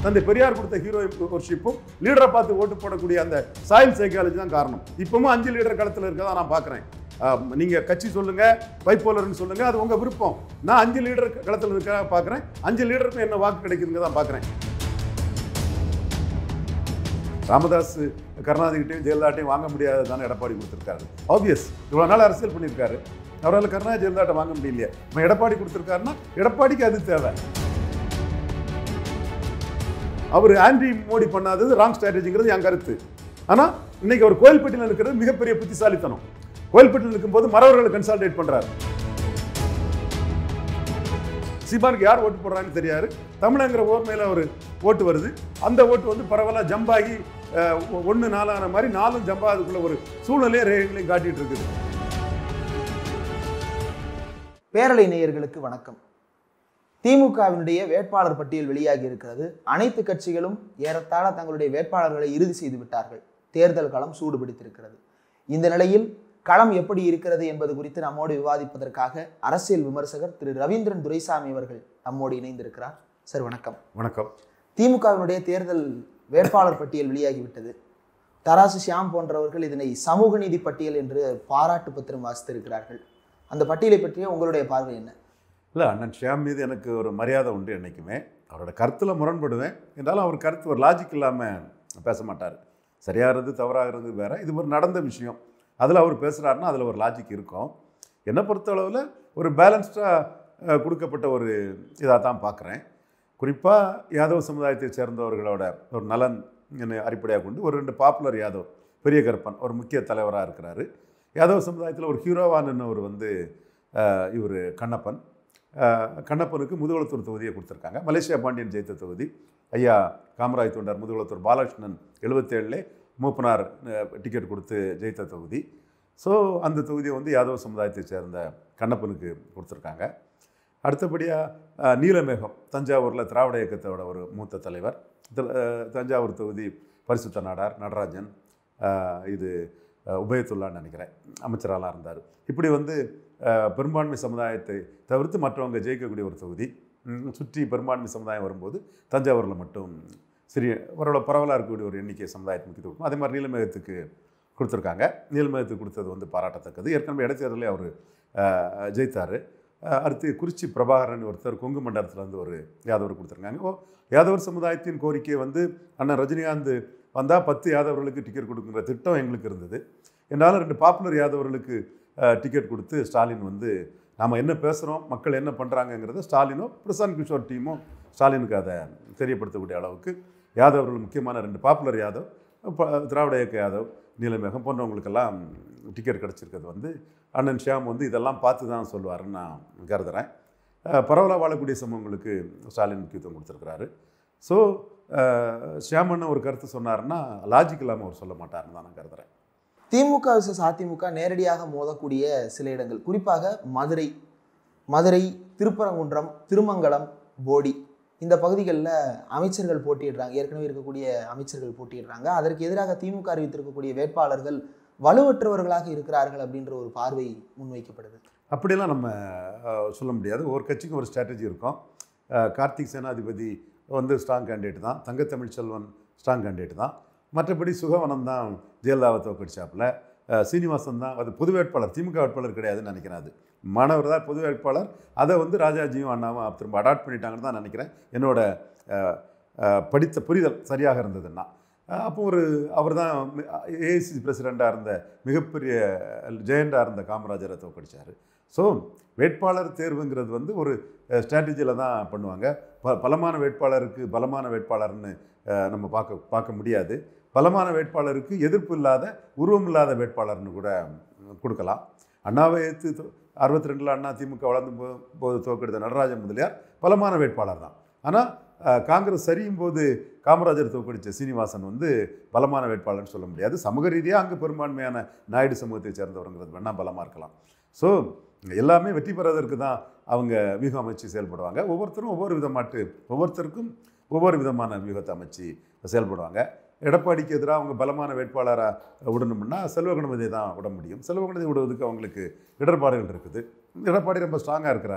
தந்தை பெரியார் கொடுத்த ஹீரோ ஒர்ஷிப்பும் லீடரை பார்த்து ஓட்டு போடக்கூடிய அந்த சாயில் சைக்காலஜி தான் காரணம் இப்பவும் அஞ்சு லீடர் களத்தில் இருக்கதான் நான் பார்க்குறேன் நீங்க கட்சி சொல்லுங்க பைப்போலர்னு சொல்லுங்க அது உங்க விருப்பம் நான் அஞ்சு லீடர் களத்தில் இருக்க பார்க்குறேன் அஞ்சு லீடருக்கும் என்ன வாக்கு கிடைக்குதுங்க தான் பார்க்குறேன் ராமதாஸ் கருணாநிதிகிட்டையும் ஜெயலலிதாட்டையும் வாங்க முடியாது தானே எடப்பாடி கொடுத்துருக்காரு ஆப்வியஸ் இவ்வளோ நாள் அரசியல் பண்ணியிருக்காரு அவரால் கருணாநிதி ஜெயலலிதாட்ட வாங்க முடியலையே நம்ம எடப்பாடி கொடுத்துருக்காருன்னா எடப்பாடிக்கு அது தேவை அவர் ஆன்டி மோடி பண்ணாதது ராங் ஸ்ட்ராட்டஜிங்கிறது என் கருத்து ஆனால் இன்னைக்கு அவர் கோயில்பட்டியில் இருக்கிறது மிகப்பெரிய புத்திசாலித்தனம் கோயில்பட்டியில் இருக்கும்போது மறவர்களை கன்சால்டேட் பண்றாரு சீமானுக்கு யார் ஓட்டு போடுறாங்கன்னு தெரியாது தமிழங்கிற ஓர் மேல ஒரு ஓட்டு வருது அந்த ஓட்டு வந்து பரவலாக ஜம்ப் ஆகி ஒன்று நாலான மாதிரி நாலும் ஜம்ப் ஆகுதுக்குள்ள ஒரு சூழ்நிலையை ரேகங்களையும் காட்டிட்டு இருக்குது பேரலை நேயர்களுக்கு வணக்கம் திமுகவினுடைய வேட்பாளர் பட்டியல் வெளியாகி இருக்கிறது அனைத்து கட்சிகளும் ஏறத்தாழ தங்களுடைய வேட்பாளர்களை இறுதி செய்து விட்டார்கள் தேர்தல் களம் சூடு பிடித்திருக்கிறது இந்த நிலையில் களம் எப்படி இருக்கிறது என்பது குறித்து நம்மோடு விவாதிப்பதற்காக அரசியல் விமர்சகர் திரு ரவீந்திரன் துரைசாமி அவர்கள் நம்மோடு இணைந்திருக்கிறார் சார் வணக்கம் வணக்கம் திமுகவினுடைய தேர்தல் வேட்பாளர் பட்டியல் வெளியாகிவிட்டது தராசு ஷியாம் போன்றவர்கள் இதனை சமூக நீதி பட்டியல் என்று பாராட்டு பத்திரம் வாசித்திருக்கிறார்கள் அந்த பட்டியலை பற்றிய உங்களுடைய பார்வை என்ன இல்லை அண்ணன் ஷியாம் மீது எனக்கு ஒரு மரியாதை உண்டு என்றைக்குமே அவரோட கருத்தில் முரண்படுவேன் என்றாலும் அவர் கருத்து ஒரு லாஜிக் இல்லாமல் பேச மாட்டார் சரியாகிறது தவறாகிறது வேற இது ஒரு நடந்த விஷயம் அதில் அவர் பேசுகிறாருன்னா அதில் ஒரு லாஜிக் இருக்கும் என்னை பொறுத்தளவில் ஒரு பேலன்ஸ்டாக கொடுக்கப்பட்ட ஒரு இதாக தான் பார்க்குறேன் குறிப்பாக யாதவ் சமுதாயத்தை சேர்ந்தவர்களோட ஒரு நலன் என்னை அடிப்படையாக கொண்டு ஒரு ரெண்டு பாப்புலர் யாதவ் பெரிய கருப்பன் ஒரு முக்கிய தலைவராக இருக்கிறாரு யாதவ் சமுதாயத்தில் ஒரு ஹீரோவான் ஒரு வந்து இவர் கண்ணப்பன் அஹ், கண்ணப்பனுக்கு முதுகுளத்தூர் தொகுதியை கொடுத்துருக்காங்க மலேசியா பாண்டியன் ஜெயித்த தொகுதி ஐயா காமராஜ் தொண்டர் முதுகுளத்தூர் பாலகிருஷ்ணன் எழுபத்தேழுலே மூப்பனார் அஹ், டிக்கெட் கொடுத்து ஜெயித்த தொகுதி ஸோ அந்த தொகுதியை வந்து யாதவ சமுதாயத்தை சேர்ந்த கண்ணப்பனுக்கு கொடுத்துருக்காங்க அடுத்தபடியாக நீலமேகம் தஞ்சாவூரில் திராவிட இயக்கத்தோட ஒரு மூத்த தலைவர் த- அஹ், தஞ்சாவூர் தொகுதி பரிசுத்த நாடார் நடராஜன் அஹ், இது அஹ், உபயத்துல்லான்னு நினைக்கிறேன் அமைச்சராலாம் இருந்தார் இப்படி வந்து அஹ், பெரும்பான்மை சமுதாயத்தை தவிர்த்து மற்றவங்க ஜெயிக்கக்கூடிய ஒரு தொகுதி ம், சுற்றி பெரும்பான்மை சமுதாயம் வரும்போது தஞ்சாவூரில் மட்டும் சிறிய ஓரளவு பரவலாக இருக்கக்கூடிய ஒரு எண்ணிக்கை சமுதாயத்துக்கு முக்கியத்துவம் கொடுக்கும். அதே மாதிரி நீலமேகத்துக்கு கொடுத்துருக்காங்க நீலமேகத்துக்கு கொடுத்தது வந்து பாராட்டத்தக்கது ஏற்கனவே இடைத்தேர்தலே அவர் ஜெயித்தார் அடுத்து குறிச்சி பிரபாகரன் ஒருத்தர் கொங்கு மண்டலத்தில் வந்து ஒரு யாதவர் கொடுத்துருக்காங்க ஓ யாதவர் சமுதாயத்தின் கோரிக்கை வந்து அண்ணன் ரஜினிகாந்த் வந்தால் பத்து யாதவர்களுக்கு டிக்கெட் கொடுக்குற திட்டம் எங்களுக்கு இருந்தது என்னால் ரெண்டு பாப்புலர் யாதவர்களுக்கு டிக்கெட் கொடுத்து ஸ்டாலின் வந்து நாம் என்ன பேசுகிறோம் மக்கள் என்ன பண்ணுறாங்கங்கிறத ஸ்டாலினோ பிரசாந்த் கிஷோர் டீமும் ஸ்டாலினுக்கு அதை தெரியப்படுத்தக்கூடிய அளவுக்கு யாதவர்கள் முக்கியமான ரெண்டு பாப்புலர் யாதவ் ப- திராவிட இயக்க யாதவ் நீலமேகம் போன்றவங்களுக்கெல்லாம் டிக்கெட் கிடச்சிருக்கிறது வந்து அண்ணன் ஷியாம் வந்து இதெல்லாம் பார்த்து தான் சொல்லுவாருன்னு நான் கருதுகிறேன் பரவலாக வாழக்கூடிய சமூகங்களுக்கு ஸ்டாலின் முக்கியத்துவம் கொடுத்துருக்கிறாரு ஸோ ஷியாமன்னு ஒரு கருத்து சொன்னாருன்னா லாஜிக் இல்லாமல் அவர் சொல்ல மாட்டாருன்னு தான் நான் கருதுகிறேன் திமுக விசஸ் அதிமுக நேரடியாக மோதக்கூடிய சில இடங்கள் குறிப்பாக மதுரை மதுரை திருப்பரங்குன்றம் திருமங்கலம் போடி இந்த பகுதிகளில் அமைச்சர்கள் போட்டியிடுறாங்க ஏற்கனவே இருக்கக்கூடிய அமைச்சர்கள் போட்டியிடுறாங்க அதற்கு எதிராக திமுக அறிவித்திருக்கக்கூடிய வேட்பாளர்கள் வலுவற்றவர்களாக இருக்கிறார்கள் அப்படின்ற ஒரு பார்வை முன்வைக்கப்படுது அப்படியெல்லாம் நம்ம அஹ், சொல்ல முடியாது ஒரு கட்சிக்கும் ஒரு ஸ்ட்ராட்டஜி இருக்கும் அஹ், கார்த்திக் சேனாதிபதி வந்து ஸ்ட்ராங் கேண்டிடேட் தான் தங்கத்தமிழ் செல்வன் ஸ்ட்ராங் கேண்டிடேட் தான் மற்றபடி சுகவனம் தான் ஜெயலலிதாவை தோக்கடிச்சாப்புல அஹ், சீனிவாசன் தான் அது பொது வேட்பாளர் திமுக வேட்பாளர் கிடையாதுன்னு நினைக்கிறேன் அது மாணவர் தான் பொது வேட்பாளர் அதை வந்து ராஜாஜியும் அண்ணாவும் திரும்ப அடாப்ட் பண்ணிட்டாங்கன்னு தான் நினைக்கிறேன் என்னோட அஹ், அஹ், படித்த புரிதல் சரியாக இருந்ததுன்னா அஹ், அப்போ ஒரு அவர் தான் ஏஐசி பிரசிடெண்ட்டாக இருந்த மிகப்பெரிய ஜெயண்டாக இருந்த காமராஜரை தோக்கடிச்சார் ஸோ வேட்பாளர் தேர்வுங்கிறது வந்து ஒரு ஸ்ட்ராட்டஜியில் தான் பண்ணுவாங்க ப பலமான வேட்பாளருக்கு பலமான வேட்பாளர்னு அஹ், நம்ம பார்க்க பார்க்க முடியாது பலமான வேட்பாளருக்கு எதிர்ப்பு இல்லாத உருவம் இல்லாத வேட்பாளர்னு கூட ம், கொடுக்கலாம் அண்ணாவை எதிர்த்து அறுபத்தி ரெண்டில் அண்ணா திமுக வளர்ந்து போ- போது தோக்கெடுத்த நடராஜன் முதலியார் பலமான வேட்பாளர் தான் ஆனால் காங்கிரஸ் சரியும் போது காமராஜர் தோக்கடித்த சீனிவாசன் வந்து பலமான வேட்பாளர்னு சொல்ல முடியாது சமூக ரீதியாக அங்கே பெரும்பான்மையான நாயுடு சமூகத்தை சேர்ந்தவருங்கிறது வேணால் பலமாக இருக்கலாம் ஸோ எல்லாமே வெற்றி பெறுவதற்கு தான் அவங்க வியூகம் அமைச்சு செயல்படுவாங்க ஒவ்வொருத்தரும் ஒவ்வொரு விதமாட்டு ஒவ்வொருத்தருக்கும் ஒவ்வொரு விதமான வியூகத்தை அமைச்சு செயல்படுவாங்க எடப்பாடிக்கு எதிராக அவங்க பலமான வேட்பாளராக விடணும்னா செல்வ கணபதியை தான் விட முடியும் செல்வ கணபதி விடுவதற்கு அவங்களுக்கு இடர்பாடுகள் இருக்குது எடப்பாடி ரொம்ப ஸ்ட்ராங்காக இருக்கிறாரு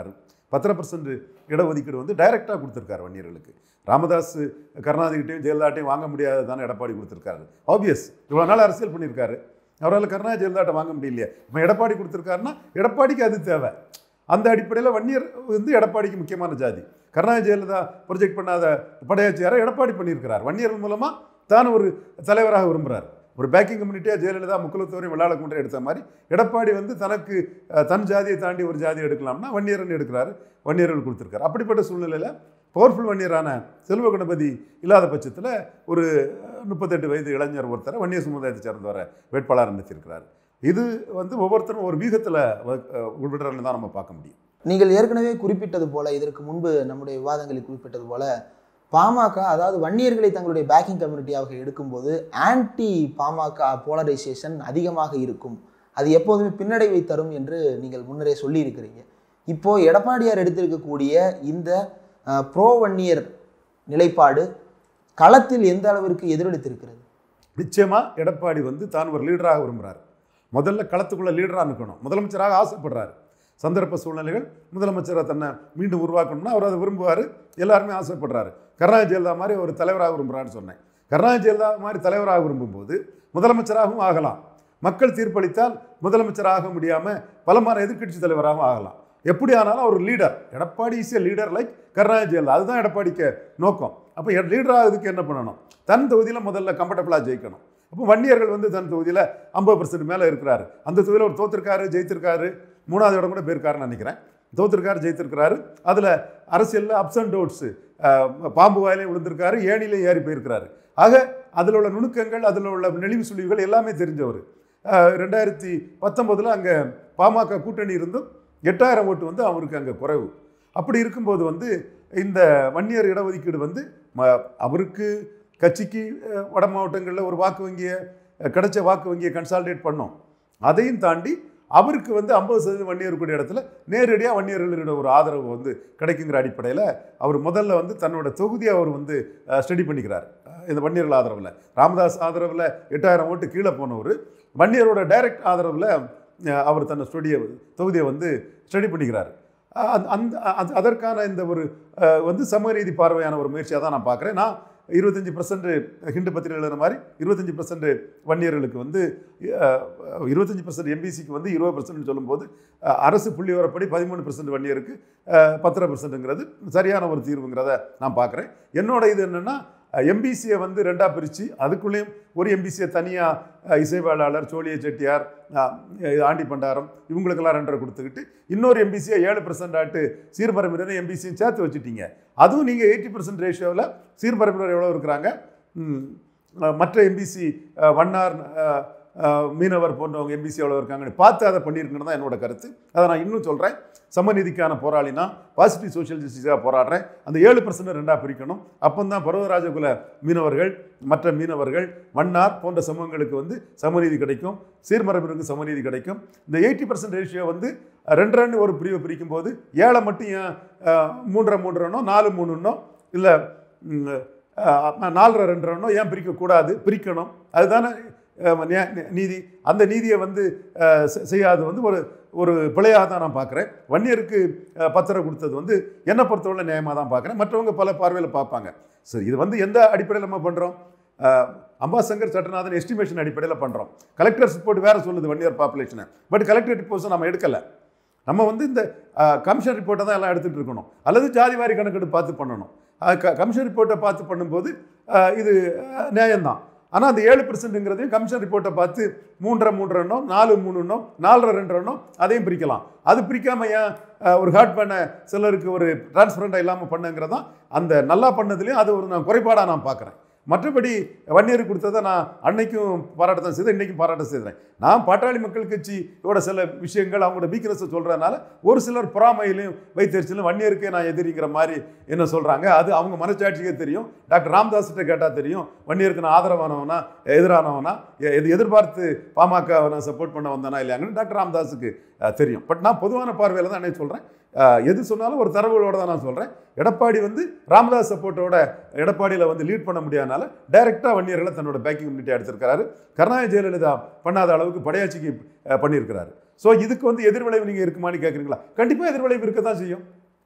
பத்தரை பர்சன்ட் இடஒதுக்கீடு வந்து டைரெக்டாக கொடுத்துருக்காரு வன்னியர்களுக்கு ராமதாஸ் கருணாநிதிகிட்டையும் ஜெயலலிதாட்டையும் வாங்க முடியாது தானே எடப்பாடி கொடுத்துருக்காரு ஆப்வியஸ் இவ்வளோ நாள் அரசியல் பண்ணியிருக்காரு அவரால் கருணாநிதி ஜெயலலிதாட்ட வாங்க முடியலையே இப்போ எடப்பாடி கொடுத்துருக்காருன்னா எடப்பாடிக்கு அது தேவை அந்த அடிப்படையில் வன்னியர் வந்து எடப்பாடிக்கு முக்கியமான ஜாதி கருணாநிதி ஜெயலலிதா ப்ரொஜெக்ட் பண்ணாத படையாச்சியாரை எடப்பாடி பண்ணியிருக்கிறார் வன்னியர்கள் மூலமாக தான் ஒரு தலைவராக விரும்புகிறார் ஒரு பேக்கிங் கம்யூனிட்டியாக ஜெயலலிதா முக்குலத்தோரையும் வெள்ளாள குன்றை எடுத்த மாதிரி எடப்பாடி வந்து தனக்கு அஹ், தன் ஜாதியை தாண்டி ஒரு ஜாதி எடுக்கலாம்னா வன்னியர்னு எடுக்கிறாரு வன்னியர்கள் கொடுத்துருக்காரு அப்படிப்பட்ட சூழ்நிலையில் பவர்ஃபுல் வன்னியரான செல்வ கணபதி இல்லாத பட்சத்தில் ஒரு அஹ், முப்பத்தெட்டு வயது இளைஞர் ஒருத்தரை வன்னியர் சமுதாயத்தை சேர்ந்தவரை வேட்பாளர் நிறுத்தியிருக்கிறார் இது வந்து ஒவ்வொருத்தரும் ஒரு வீகத்தில் விடுறன்னு தான் நம்ம பார்க்க முடியும் நீங்கள் ஏற்கனவே குறிப்பிட்டது போல இதற்கு முன்பு நம்முடைய விவாதங்களில் குறிப்பிட்டது போல பாமக அதாவது வன்னியர்களை தங்களுடைய பேக்கிங் கம்யூனிட்டியாக எடுக்கும்போது ஆன்டி பாமக போலரைசேஷன் அதிகமாக இருக்கும் அது எப்போதுமே பின்னடைவை தரும் என்று நீங்கள் முன்னரே சொல்லியிருக்கிறீங்க இப்போ எடப்பாடியார் எடுத்திருக்கக்கூடிய இந்த ப்ரோ வன்னியர் நிலைப்பாடு களத்தில் எந்த அளவிற்கு எதிரொலித்திருக்கிறது நிச்சயமாக எடப்பாடி வந்து தான் ஒரு லீடராக விரும்புகிறார் முதல்ல களத்துக்குள்ள லீடராக நிற்கணும் முதலமைச்சராக ஆசைப்படுறாரு சந்தர்ப்ப சூழ்நிலைகள் முதலமைச்சரை தன்னை மீண்டும் உருவாக்கணும்னா அவர் அதை விரும்புவார் எல்லாருமே ஆசைப்படுறாரு கருணாநிதி ஜெயலலிதா மாதிரி ஒரு தலைவராக விரும்புகிறான்னு சொன்னேன் கருணாநிதி ஜெயலலிதா மாதிரி தலைவராக விரும்பும்போது முதலமைச்சராகவும் ஆகலாம் மக்கள் தீர்ப்பளித்தால் முதலமைச்சராக முடியாமல் பலமான எதிர்க்கட்சி தலைவராகவும் ஆகலாம் எப்படி ஆனாலும் அவர் leader Edappadi is a leader like Karunanidhi Jayalalithaa அதுதான் எடப்பாடிக்கு நோக்கம் அப்போ லீடர் ஆகிறதுக்கு என்ன பண்ணணும் தன் தொகுதியில் முதல்ல கம்ஃபர்டபுளாக ஜெயிக்கணும் அப்போ வன்னியர்கள் வந்து தன் தொகுதியில் ஐம்பது பர்சன்ட் மேலே இருக்கிறாரு அந்த தொகுதியில் ஒரு தோத்திருக்காரு ஜெயித்திருக்காரு மூணாவது இடம் கூட போயிருக்காருன்னு நினைக்கிறேன் தோத்திருக்காரு ஜெயித்திருக்காரு அதில் அரசியலில் அப்ஸ் அண்ட் டவுட்ஸு பாம்பு வாயிலையும் விழுந்திருக்காரு ஏணிலையும் ஏறி போயிருக்கிறாரு ஆக அதில் உள்ள நுணுக்கங்கள் அதில் உள்ள நெளிவு சுழிவுகள் எல்லாமே தெரிஞ்சவர் அஹ், ரெண்டாயிரத்தி பத்தொம்போதில் அங்கே பாமக கூட்டணி இருந்தும் எட்டாயிரம் ஓட்டு வந்து அவருக்கு அங்கே குறைவு அப்படி இருக்கும்போது வந்து இந்த வன்னியர் இடஒதுக்கீடு வந்து ம- அவருக்கு கட்சிக்கு அஹ், வட மாவட்டங்களில் ஒரு வாக்கு வங்கியை அஹ், கிடைச்ச வாக்கு வங்கியை கன்சால்டேட் பண்ணோம் அதையும் தாண்டி அவருக்கு வந்து ஐம்பது சதவீதம் வன்னியர் இருக்கக்கூடிய இடத்துல நேரடியாக வன்னியர்களோட ஒரு ஆதரவு வந்து கிடைக்குங்கிற அடிப்படையில் அவர் முதல்ல வந்து தன்னோட தொகுதியை அவர் வந்து ஸ்டடி பண்ணிக்கிறார் அஹ், இந்த வன்னியர்கள் ஆதரவில் ராமதாஸ் ஆதரவில் எட்டாயிரம் ஓட்டு கீழே போனவர் வன்னியரோட டைரக்ட் ஆதரவில் அவர் தன்னை ஸ்டடியை தொகுதியை வந்து ஸ்டடி பண்ணிக்கிறார் அஹ் அந்த- அந்த அது- அதற்கான இந்த ஒரு அஹ், வந்து சமூகநீதி பார்வையான ஒரு முயற்சியாக தான் நான் பார்க்குறேன் நான் இருபத்தஞ்சி பர்சன்ட் ஹிண்டு பத்திரிகை எழுதுன மாதிரி இருபத்தஞ்சி பர்சன்ட் வன்னியர்களுக்கு வந்து இருபத்தஞ்சி பர்சன்ட் எம்பிசிக்கு வந்து இருபது பர்சன்ட் சொல்லும்போது அஹ், அரசு புள்ளி வரப்படி பதிமூணு பர்சன்ட் வன்னியருக்கு அஹ், பத்தரை பர்சன்ட்டுங்கிறது சரியான ஒரு தீர்வுங்கிறத நான் பார்க்குறேன் என்னோட இது என்னென்னா எம்பிசியை வந்து ரெண்டாக பிரித்து அதுக்குள்ளேயும் ஒரு எம்பிசியை தனியாக இசைவாளர் சோழிய செட்டியார் அஹ், ஆண்டி பண்டாரம் இவங்களுக்கெல்லாம் ரெண்டரை கொடுத்துக்கிட்டு இன்னொரு எம்பிசியை ஏழு பர்சன்ட் ஆட்டு சீர்பரம்பினர் எம்பிசியும் சேர்த்து வச்சுட்டீங்க அதுவும் நீங்கள் எயிட்டி பர்சன்ட் ரேஷியோவில் சீர்பரம்பினர் எவ்வளோ இருக்கிறாங்க ம், அஹ், மற்ற எம்பிசி வண்ணார் அஹ், அஹ், மீனவர் போன்றவங்க எம்பிசி எவ்வளோ இருக்காங்கன்னு பார்த்து அதை பண்ணியிருக்கணும் தான் என்னோட கருத்து அதை நான் இன்னும் சொல்கிறேன் சமநீதிக்கான போராளினா பாசிட்டிவ் சோஷியல் ஜஸ்டிஸாக போராடுறேன் அந்த ஏழு பர்சன்ட் ரெண்டாக பிரிக்கணும் அப்போ தான் பர்வதராஜகுல மீனவர்கள் மற்ற மீனவர்கள் மன்னார் போன்ற சமூகங்களுக்கு வந்து சமநீதி கிடைக்கும் சீர்மரபிற்கு சமநீதி கிடைக்கும் இந்த எயிட்டி பர்சன்ட் ரேஷியோ வந்து ரெண்டு ரெண்டு ஒரு பிரிவை பிரிக்கும் போது ஏழை மட்டும் ஏன் அஹ், மூன்றரை மூன்றரைனோ நாலு மூணுன்னோ இல்லை நாலரை ரெண்டு ரன்னோ ஏன் பிரிக்கக்கூடாது பிரிக்கணும் அதுதானே அஹ், நியா- நி- நீதி அந்த நீதியை வந்து அஹ், செ- செய்யாது வந்து ஒரு ஒரு பிழையாக தான் நான் பார்க்குறேன் வன்னியருக்கு அஹ், பத்திரம் கொடுத்தது வந்து என்னை பொறுத்தவரை நியாயமாக தான் பார்க்குறேன் மற்றவங்க பல பார்வையில் பார்ப்பாங்க சரி இது வந்து எந்த அடிப்படையில் நம்ம பண்ணுறோம் அம்பாசங்கர் சட்டநாதன் எஸ்டிமேஷன் அடிப்படையில் பண்ணுறோம் கலெக்டர்ஸ் ரிப்போர்ட் வேறு சொல்லுது ஒன் இயர் பாப்புலேஷனை பட் கலெக்டர் ரிப்போர்ட்ஸை நம்ம எடுக்கலை நம்ம வந்து இந்த கமிஷன் ரிப்போர்ட்டை தான் எல்லாம் எடுத்துகிட்டு இருக்கணும் அல்லது ஜாதிவாரி கணக்கெடுப்பு பார்த்து பண்ணணும் கமிஷன் ரிப்போர்ட்டை பார்த்து பண்ணும்போது அஹ், இது அஹ், நியாயம்தான் ஆனால் அந்த ஏழு பர்சன்ட்டுங்கிறதையும் கமிஷன் ரிப்போர்ட்டை பார்த்து மூன்றரை மூன்றரை நாலு மூணுன்னோ நாலரை ரெண்டரை அதையும் பிரிக்கலாம் அது பிரிக்காம ஏன் அஹ், ஒரு ஹார்ட் பண்ண சிலருக்கு ஒரு டிரான்ஸ்பரண்டாக இல்லாமல் பண்ணுங்கிறதான் அந்த நல்லா பண்ணதுலேயும் அது ஒரு நான் குறைபாடாக நான் பார்க்குறேன் மற்றபடி வன்னியர் கொடுத்ததை நான் அன்னைக்கும் பாராட்ட தான் செய்தேன் இன்றைக்கும் பாராட்ட செய்கிறேன் நான் பாட்டாளி மக்கள் கட்சியோட சில விஷயங்கள் அவங்களோட வீக்னஸை சொல்கிறதுனால ஒரு சிலர் பொறாமையிலையும் வைத்தறிச்சலும் வன்னியருக்கே நான் எதிரிங்கிற மாதிரி என்ன சொல்கிறாங்க அது அவங்க மனச்சாட்சிக்கே தெரியும் டாக்டர் ராமதாஸ்கிட்ட கேட்டால் தெரியும் வன்னியருக்கு நான் ஆதரவானவனா எதிரானவனா எ- எது எதிர்பார்த்து பாமக நான் சப்போர்ட் பண்ண வந்தானா இல்லையாங்கன்னு டாக்டர் ராமதாஸுக்கு அஹ், தெரியும் பட் நான் பொதுவான பார்வையில் தான் என்ன சொல்கிறேன் எது சொன்னாலும் ஒரு தரவுகளோட தான் நான் சொல்கிறேன் எடப்பாடி வந்து ராமதாஸ் சப்போர்ட்டோட எடப்பாடியில் வந்து லீட் பண்ண முடியாதனால டைரெக்டாக வன்னியர்களை தன்னோட பேக்கிங் கமிட்டி எடுத்திருக்கிறாரு கருணாநிதி ஜெயலலிதா பண்ணாத அளவுக்கு படையாட்சிக்கு அஹ், பண்ணியிருக்கிறாரு ஸோ இதுக்கு வந்து எதிர்விளைவு நீங்கள் இருக்குமான்னு கேட்குறீங்களா கண்டிப்பாக எதிர்விளைவு இருக்க தான் செய்யும்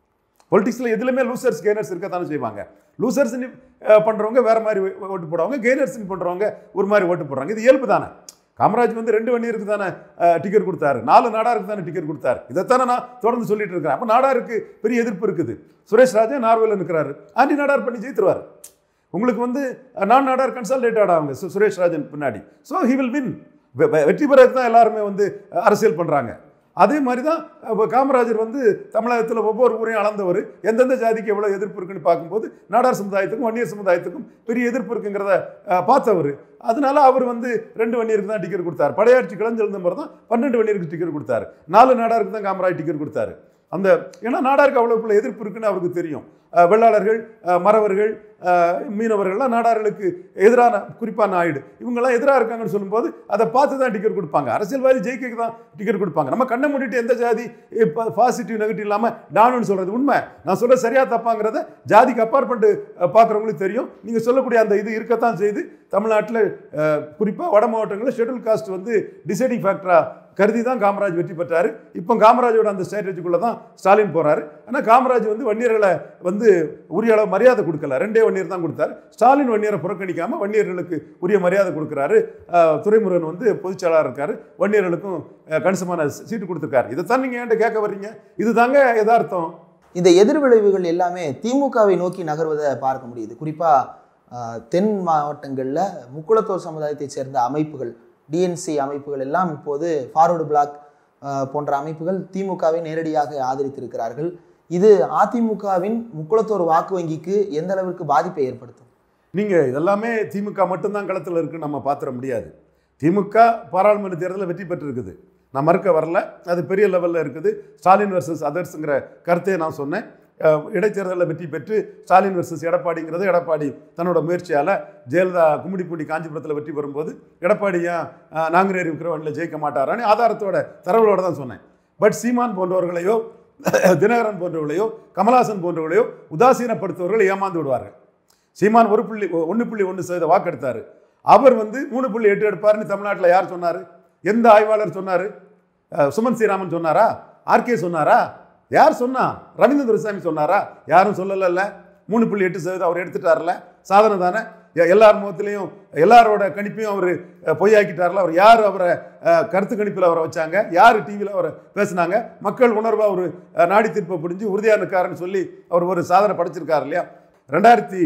பொலிட்டிக்ஸில் எதுலையுமே லூசர்ஸ் கெய்னர்ஸ் இருக்கத்தானே செய்வாங்க லூசர்ஸ் பண்ணுறவங்க வேற மாதிரி ஓ- ஓட்டு போடுவாங்க கெய்னர்ஸ் பண்ணுறவங்க ஒரு மாதிரி ஓட்டு போடுறாங்க இது இயல்பு தானே காமராஜ் வந்து ரெண்டு வன்னியருக்கு தானே டிக்கெட் கொடுத்தாரு நாலு நாடாருக்கு தானே டிக்கெட் கொடுத்தாரு இதைத்தானே நான் தொடர்ந்து சொல்லிட்டு இருக்கிறேன் அப்போ நாடாருக்கு பெரிய எதிர்ப்பு இருக்குது சுரேஷ் ராஜா நார்வேல நிற்கிறாரு ஆண்டி நாடார் பண்ணி ஜெயித்துருவார் உங்களுக்கு வந்து அஹ், நான் நாடார் கன்சல்டேட் ஆடாங்க சு- சுரேஷ் ராஜன் பின்னாடி ஸோ ஹி வில் வின் வெற்றி பெறதுக்கு தான் எல்லாருமே வந்து அஹ், அரசியல் பண்ணுறாங்க அதே மாதிரி தான் அஹ், காமராஜர் வந்து தமிழகத்தில் ஒவ்வொரு ஊரையும் அளந்தவர் எந்தெந்த ஜாதிக்கு எவ்வளோ எதிர்ப்பு இருக்குன்னு பார்க்கும்போது நாடார் சமுதாயத்துக்கும் வன்னியர் சமுதாயத்துக்கும் பெரிய எதிர்ப்பு இருக்குங்கிறத அஹ், பார்த்தவர் அதனால அவர் வந்து ரெண்டு வன்னியருக்கு தான் டிக்கெட் கொடுத்தார் படையாட்சி கிளஞ்செழுந்த மாதிரி தான் பன்னெண்டு வன்னியருக்கு டிக்கெட் கொடுத்தாரு நாலு நாடாருக்கு தான் காமராஜ் டிக்கெட் கொடுத்தாரு அந்த ஏன்னா நாடாருக்கு அவ்வளோக்குள்ள எதிர்ப்பு இருக்குன்னு அவருக்கு தெரியும் அஹ் வெள்ளாளர்கள் அஹ் மறவர்கள் அஹ் மீனவர்கள்லாம் நாடார்களுக்கு எதிரான குறிப்பாக நாயுடு இவங்கெல்லாம் எதிராக இருக்காங்கன்னு சொல்லும்போது அதை பார்த்து தான் டிக்கெட் கொடுப்பாங்க அரசியல்வாதி ஜெயிக்க தான் டிக்கெட் கொடுப்பாங்க நம்ம கண்ணை மூடிட்டு எந்த ஜாதி இப்போ பாசிட்டிவ் நெகட்டிவ் இல்லாமல் டானுன்னு சொல்கிறது உண்மை நான் சொல்ல சரியா தப்பாங்கிறத ஜாதிக்கு அப்பாற்பட்டு அஹ், பார்க்குறவங்களுக்கு தெரியும் நீங்கள் சொல்லக்கூடிய அந்த இது இருக்கத்தான் செய்து தமிழ்நாட்டில் குறிப்பாக வட மாவட்டங்களில் ஷெட்யூல் காஸ்ட் வந்து டிசைடிங் ஃபேக்டராக கருதி தான் காமராஜ் வெற்றி பெற்றார் இப்போ காமராஜோட அந்த ஸ்ட்ராட்டஜிக்குள்ளே தான் ஸ்டாலின் போகிறாரு ஆனால் காமராஜ் வந்து வன்னியர்களை வந்து உரிய அளவு மரியாதை கொடுக்கல ரெண்டே வன்னியர் தான் கொடுத்தாரு ஸ்டாலின் வன்னியரை புறக்கணிக்காமல் வன்னியர்களுக்கு உரிய மரியாதை கொடுக்குறாரு அஹ், துரைமுருகன் வந்து பொதுச்செயலாளர் இருக்காரு வன்னியர்களுக்கும் அஹ், கணிசமான சீட்டு கொடுத்துருக்காரு இதைத்தான் நீங்கள் என்கிட்ட கேட்க வர்றீங்க இதுதாங்க யதார்த்தம் இந்த எதிர்விளைவுகள் எல்லாமே திமுகவை நோக்கி நகர்வதை பார்க்க முடியுது குறிப்பாக தென் மாவட்டங்களில் முக்குளத்தோர் சமுதாயத்தைச் சேர்ந்த அமைப்புகள் டிஎன்சி அமைப்புகள் எல்லாம் இப்போது ஃபார்வர்டு பிளாக் ஆஹ், போன்ற அமைப்புகள் திமுகவை நேரடியாக ஆதரித்திருக்கிறார்கள் இது அதிமுகவின் முக்குளத்தோர் வாக்கு வங்கிக்கு எந்த அளவிற்கு பாதிப்பை ஏற்படுத்தும் நீங்கள் இதெல்லாமே திமுக மட்டும்தான் களத்தில் இருக்குன்னு நம்ம பார்த்துட முடியாது திமுக பாராளுமன்ற தேர்தலில் வெற்றி பெற்றிருக்குது நான் மறுக்க வரல அது பெரிய லெவலில் இருக்குது ஸ்டாலின் வர்சஸ் அதர்ஸுங்கிற கருத்தை நான் சொன்னேன் அஹ், இடைத்தேர்தலில் வெற்றி பெற்று ஸ்டாலின் வர்சஸ் எடப்பாடிங்கிறது எடப்பாடி தன்னோட முயற்சியால் ஜெயலலிதா கும்மிடிப்பூண்டி காஞ்சிபுரத்தில் வெற்றி பெறும்போது எடப்பாடி ஏன் அஹ், நாங்குநேரி விக்கிரவனில் ஜெயிக்க மாட்டாரான்னு ஆதாரத்தோட தரவுகளோட தான் சொன்னேன் பட் சீமான் போன்றவர்களையோ தினகரன் போன்றவர்களையோ கமலாசன் போன்றவர்களையோ உதாசீனப்படுத்துவர்கள் ஏமாந்து விடுவார்கள் சீமான் ஒரு புள்ளி ஒன்று புள்ளி ஒன்று சதவீத வாக்கெடுத்தார் அவர் வந்து மூணு புள்ளி எட்டு எடுப்பாருன்னு தமிழ்நாட்டில் யார் சொன்னார் எந்த ஆய்வாளர் சொன்னார் சுமன் ஸ்ரீராமன் சொன்னாரா ஆர்கே சொன்னாரா யார் சொன்னா ரவீந்திர துரைசாமி சொன்னாரா யாரும் சொல்லலைல்ல மூணு புள்ளி எட்டு சதவீதம் அவர் எடுத்துட்டார்ல சாதனை தானே எ- எல்லார் முகத்திலையும் எல்லாரோட கணிப்பையும் அவர் பொய்யாக்கிட்டார்ல அவர் யார் அவரை அஹ், கருத்து கணிப்பில் அவரை வச்சாங்க யார் டிவியில் அவரை பேசுனாங்க மக்கள் உணர்வை அவர் நாடி தீர்ப்பை பிடிஞ்சு உறுதியாக இருக்காருன்னு சொல்லி அவர் ஒரு சாதனை படைச்சிருக்காரு இல்லையா ரெண்டாயிரத்தி